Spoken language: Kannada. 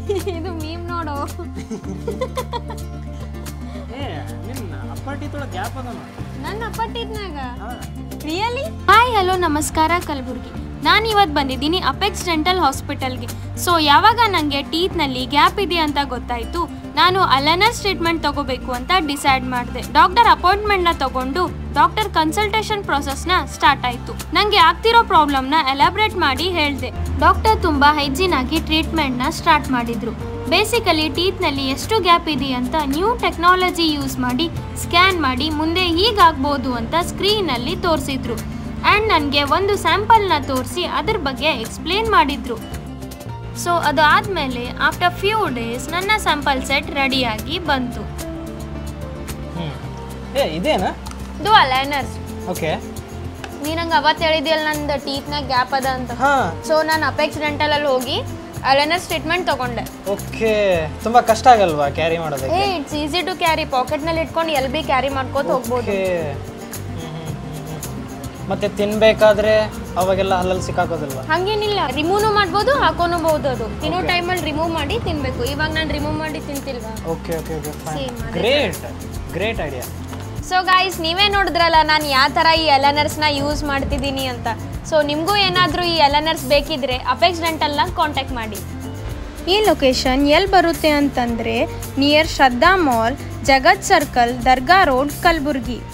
ಇದು ಮೀಮ್ ನೋಡು ಏ ನಿನ್ನ ಅಪ್ಪಾಟಿತೊಳಗೆ ಗ್ಯಾಪ್ ಅದ ನನ್ನ ಅಪ್ಪಟ್ಟಿದ್ನಾಗ ಹಾಂ ರಿಯಲಿ ಹಾಯ್ ಹಲೋ ನಮಸ್ಕಾರ ಕಲಬುರ್ಗಿ ನಾನು ಇವತ್ತು ಬಂದಿದ್ದೀನಿ ಅಪೆಕ್ಸ್ ಡೆಂಟಲ್ ಹಾಸ್ಪಿಟಲ್ಗೆ ಸೊ ಯಾವಾಗ ನನಗೆ ಟೀತ್ನಲ್ಲಿ ಗ್ಯಾಪ್ ಇದೆ ಅಂತ ಗೊತ್ತಾಯಿತು ನಾನು ಅಲನರ್ಸ್ ಟ್ರೀಟ್ಮೆಂಟ್ ತಗೋಬೇಕು ಅಂತ ಡಿಸೈಡ್ ಮಾಡಿದೆ ಡಾಕ್ಟರ್ ಅಪಾಯಿಂಟ್ಮೆಂಟ್ನ ತಗೊಂಡು ಡಾಕ್ಟರ್ ಕನ್ಸಲ್ಟೇಷನ್ ಪ್ರೊಸೆಸ್ನ ಸ್ಟಾರ್ಟ್ ಆಯಿತು ನನಗೆ ಆಗ್ತಿರೋ ಪ್ರಾಬ್ಲಮ್ನ ಎಲಾಬ್ರೇಟ್ ಮಾಡಿ ಹೇಳಿದೆ ಡಾಕ್ಟರ್ ತುಂಬ ಹೈಜೀನ್ ಆಗಿ ಟ್ರೀಟ್ಮೆಂಟ್ನ ಸ್ಟಾರ್ಟ್ ಮಾಡಿದ್ರು ಬೇಸಿಕಲಿ ಟೀತ್ನಲ್ಲಿ ಎಷ್ಟು ಗ್ಯಾಪ್ ಇದೆ ಅಂತ ನ್ಯೂ ಟೆಕ್ನಾಲಜಿ ಯೂಸ್ ಮಾಡಿ ಸ್ಕ್ಯಾನ್ ಮಾಡಿ ಮುಂದೆ ಹೀಗಾಗ್ಬೋದು ಅಂತ ಸ್ಕ್ರೀನಲ್ಲಿ ತೋರಿಸಿದ್ರು ಆ್ಯಂಡ್ ನನಗೆ ಒಂದು ಸ್ಯಾಂಪಲ್ನ ತೋರಿಸಿ ಅದ್ರ ಬಗ್ಗೆ ಎಕ್ಸ್ಪ್ಲೇನ್ ಮಾಡಿದ್ರು ಸೊ ಅದಾದಮೇಲೆ ಆಫ್ಟರ್ ಫ್ಯೂ ಡೇಸ್ ನನ್ನ ಸ್ಯಾಂಪಲ್ ಸೆಟ್ ರೆಡಿಯಾಗಿ ಬಂತು ಹ್ಞೂ ಏ ಇದೇನಾ ಇದು ಅಲೈನರ್ಸ್ ಓಕೆ ನೀ ನಂಗೆ ಅವತ್ತು ಹೇಳಿದ್ಯಲ್ಲ ನಂದು ಟೀತ್ನಾಗ ಗ್ಯಾಪ್ ಅದ ಅಂತ ಹಾಂ ಸೊ ನಾನು ಅಪೆಕ್ಸ್ ಡೆಂಟಲಲ್ಲಿ ಹೋಗಿ ಅಲೈನರ್ಸ್ ಟ್ರೀಟ್ಮೆಂಟ್ ತಗೊಂಡೆ ಓಕೆ ತುಂಬ ಕಷ್ಟ ಆಗಲ್ವಾ ಕ್ಯಾರಿ ಮಾಡೋದಕ್ಕೆ ಏ ಇಟ್ಸ್ ಈಸಿ ಟು ಕ್ಯಾರಿ ಪಾಕೆಟ್ನಲ್ಲಿ ಇಟ್ಕೊಂಡು ಎಲ್ ಬಿ ಕ್ಯಾರಿ ಮಾಡ್ಕೋತ ಹೋಗ್ಬೋದು ಓಕೆ ಮತ್ತೆ ತಿನ್ಬೇಕಾದ್ರೆ ಅವಾಗೆಲ್ಲ ಹಲ್ಲಲ್ಲಿ ಸಿಕ್ಕಾಕೋದಿಲ್ವಾ ಹಂಗೇನಿಲ್ಲ ರಿಮೂವ್ ಮಾಡ್ಬೋದು ಹಾಕೋಬಹುದು ಅದು ತಿನ್ನೋ ಟೈಮಲ್ಲಿ ರಿಮೂವ್ ಮಾಡಿ ತಿನ್ಬೇಕು ಇವಾಗ ನಾನು ರಿಮೂವ್ ಮಾಡಿ ತಿಂತಿಲ್ವಾ ಓಕೆ ಓಕೆ ಓಕೆ Same, ಅದೇ great great idea so guys ನೀವೇ ನೋಡಿದ್ರಲ್ಲ ನಾನು ಯಾವ ಥರ ಈ ಎಲನರ್ಸ್ನ ಯೂಸ್ ಮಾಡ್ತಿದ್ದೀನಿ ಅಂತ ಸೊ ನಿಮಗೂ ಏನಾದರೂ ಈ ಎಲನರ್ಸ್ ಬೇಕಿದ್ರೆ ಅಪೆಕ್ಸ್ ಡೆಂಟಲ್ನ ಕಾಂಟ್ಯಾಕ್ಟ್ ಮಾಡಿ ಈ ಲೊಕೇಶನ್ ಎಲ್ಲಿ ಬರುತ್ತೆ ಅಂತಂದರೆ near Shraddha mall Jagat circle Dargah road Kalaburagi